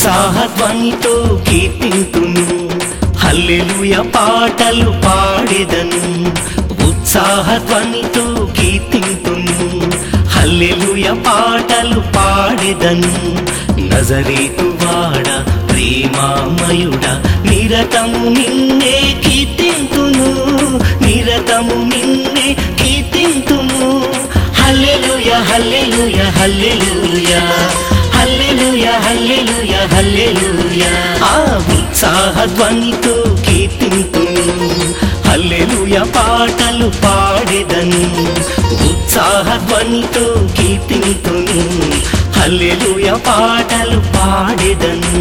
ఉత్సాహధ్వనితో కీర్తింతును హల్లెలూయ పాటలు పాడెదను ఉత్సాహధ్వనితో కీర్తింతును హల్లెలూయ పాటలు పాడెదను నజరేతు వాడ ప్రేమామయుడ నిరతము నిన్నే కీర్తింతును నిరతము నిన్నే కీర్తింతును హల్లెలూయ హల్లెలూయ హల్లెలూయ హల్లెలూయ హల్లెలూయ హల్లెలూయ ఆ ఉత్సాహ ధ్వనితో కీర్తింతును హల్లెలూయ పాటలు పాడెదను ఉత్సాహ ధ్వనితో కీర్తింతును హల్లెలూయ పాటలు పాడెదను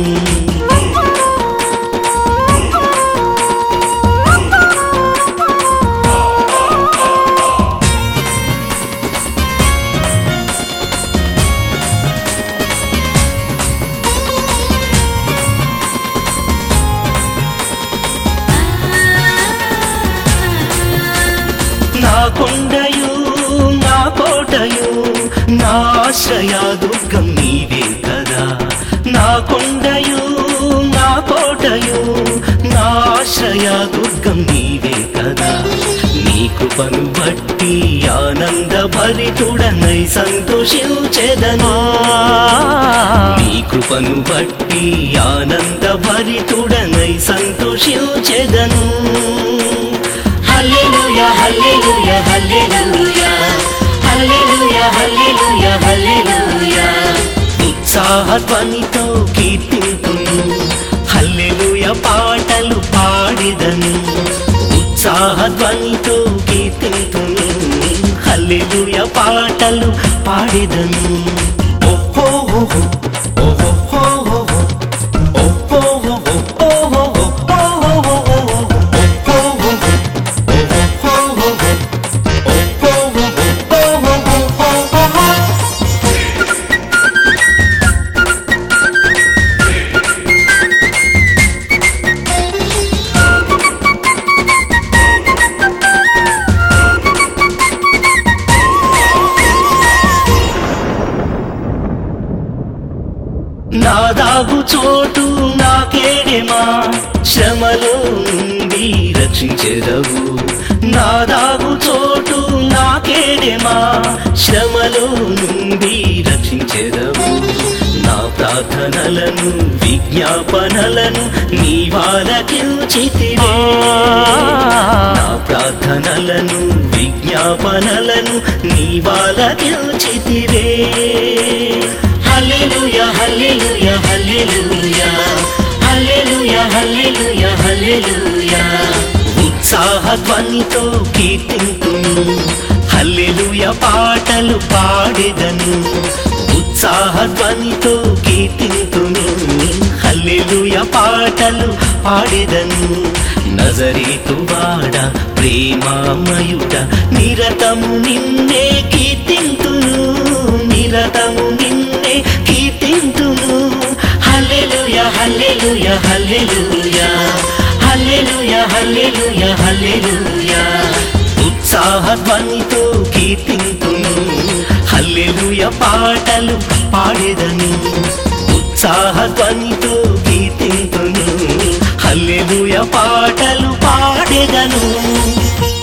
నా కొండయు నా కోటయు నా ఆశ్రయ దుర్గం నీవే కదా నా కొండయు నా కోటయు నా ఆశ్రయ దుర్గం నీవే కదా నీ కృపను బట్టి ఆనంద భరితుడనై సంతోషించెదను నీ కృపను బట్టి ఆనంద భరితుడనై సంతోషించెదను హల్లెలూయా హల్లెలూయా హల్లెలూయా హల్లెలూయా హల్లెలూయా హల్లెలూయా ఉత్సాహ ధ్వనితో కీర్తింతును హల్లెలూయా పాటలు పాడిదను ఉత్సాహ ధ్వనితో కీర్తింతును హల్లెలూయా పాటలు పాడిదను ఓహో ఓహో ఓహో ఓహో ఓహో ఓహో ఓహో నా దాగు చోటు నాకేడేమా శ్రమలో నుండి రక్షించెదవు నా దాగు చోటు నాకేడేమా శ్రమలో నుండి రక్షించెదవు నా ప్రార్థనలను విజ్ఞాపనలను నీ వాళ్ళకిచితివే నా ప్రార్థనలను విజ్ఞాపనలను నీ వాళ్ళకిచితివే హల్లెలూయా హల్లెలూయా హల్లెలూయా హల్లెలూయా హల్లెలూయా హల్లెలూయా ఉత్సాహ ధ్వనితో కీర్తింతును హల్లెలూయా పాటలు పాడెదను ఉత్సాహ ధ్వనితో కీర్తింతును హల్లెలూయా పాటలు పాడెదను నజరేతు వాడ ప్రేమామయుడ నిరతము నిన్నే కీర్తింతును నిరతము నిన్నే కీర్తింతును హల్లెలూయా హల్లెలూయా హల్లెలూయా హల్లెలూయా హల్లెలూయా హల్లెలూయా ఉత్సాహ ధ్వనితో కీర్తింతును హల్లెలూయా పాటలు పాడెదను ఉత్సాహ ధ్వనితో కీర్తింతును హల్లెలూయా పాటలు పాడెదను